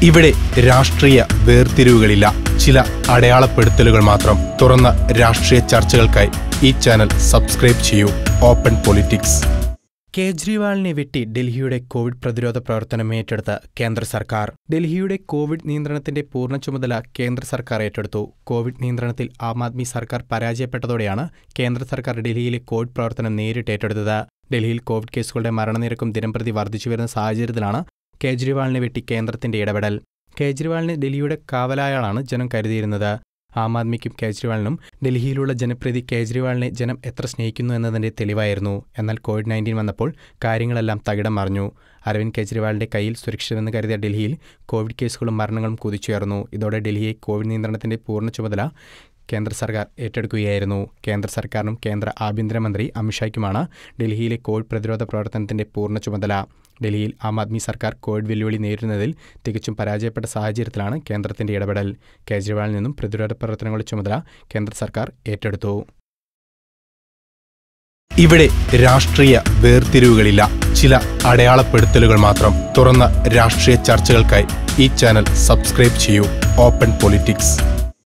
ഇവിടെ രാഷ്ട്രീയ വേർതിരിവുകളില്ല ചില അടയാളപ്പെടുത്തലുകൾ മാത്രം തുറന്ന രാഷ്ട്രീയ ചർച്ചകൾക്കായി ഈ ചാനൽ സബ്സ്ക്രൈബ് ചെയ്യൂ ഓപ്പൺ പൊളിറ്റിക്സ് കേജ്രിവാളിനെ വെട്ടി ഡൽഹിയുടെ കോവിഡ് പ്രതിരോധ പ്രവർത്തനം ഏറ്റെടുത്ത കേന്ദ്ര സർക്കാർ ഡൽഹിയുടെ കോവിഡ് നിയന്ത്രണത്തിന്റെ പൂർണ്ണ ചുമതല കേന്ദ്ര സർക്കാർ ഏറ്റെടുത്തു കോവിഡ് നിയന്ത്രണത്തിൽ ആം ആദ്മി സർക്കാർ പരാജയപ്പെട്ടതോടെയാണ് കേന്ദ്ര സർക്കാർ ഡൽഹിയിലെ കോവിഡ് പ്രവർത്തനം നേരിട്ട് ഏറ്റെടുത്തത് ഡൽഹിയിൽ കോവിഡ് കേസുകളുടെ മരണനിരക്കും ദിനംപ്രതി വർദ്ധിച്ചുവരുന്ന സാഹചര്യത്തിലാണ് കേജ്രിവാളിനെ വെട്ടി കേന്ദ്രത്തിന്റെ ഇടപെടൽ കേജ്രിവാളിനെ ഡൽഹിയുടെ കാവലായാളാണ് ജനം കരുതിയിരുന്നത് ആം ആദ്മിക്കും കേജ്രിവാളിനും ഡൽഹിയിലുള്ള ജനപ്രീതി കേജ്രിവാളിനെ ജനം എത്ര സ്നേഹിക്കുന്നു എന്നതിന്റെ തെളിവായിരുന്നു എന്നാൽ കോവിഡ് നയൻറ്റീൻ വന്നപ്പോൾ കാര്യങ്ങളെല്ലാം തകിടം മറിഞ്ഞു അരവിന്ദ് കെജ്രിവാളിന്റെ കയ്യിൽ സുരക്ഷിതമെന്ന് കരുതിയ ഡൽഹിയിൽ കോവിഡ് കേസുകളും മരണങ്ങളും കുതിച്ചുയർന്നു ഇതോടെ ഡൽഹിയെ കോവിഡ് നിയന്ത്രണത്തിന്റെ പൂർണ്ണ ചുമതല കേന്ദ്ര സർക്കാർ ഏറ്റെടുക്കുകയായിരുന്നു കേന്ദ്ര സർക്കാരിനും കേന്ദ്ര ആഭ്യന്തരമന്ത്രി അമിത്ഷായ്ക്കുമാണ് ഡൽഹിയിലെ കോവിഡ് പ്രതിരോധ പ്രവർത്തനത്തിന്റെ പൂർണ്ണ ചുമതല ഡൽഹിയിൽ ആം ആദ്മി സർക്കാർ കോവിഡ് വെല്ലുവിളി നേരിടുന്നതിൽ തികച്ചും പരാജയപ്പെട്ട സാഹചര്യത്തിലാണ് കേന്ദ്രത്തിന്റെ ഇടപെടൽ കേജ്രിവാളിൽ നിന്നും പ്രതിരോധ പ്രവർത്തനങ്ങളുടെ ചുമതല കേന്ദ്ര സർക്കാർ ഏറ്റെടുത്തു ഇവിടെ രാഷ്ട്രീയ വേർതിരിവുകളില്ല ചില അടയാളപ്പെടുത്തലുകൾ മാത്രം തുറന്ന രാഷ്ട്രീയ ചർച്ചകൾക്കായി ഈ ചാനൽ സബ്സ്ക്രൈബ് ചെയ്യൂ ഓപ്പൺ പൊളിറ്റിക്സ്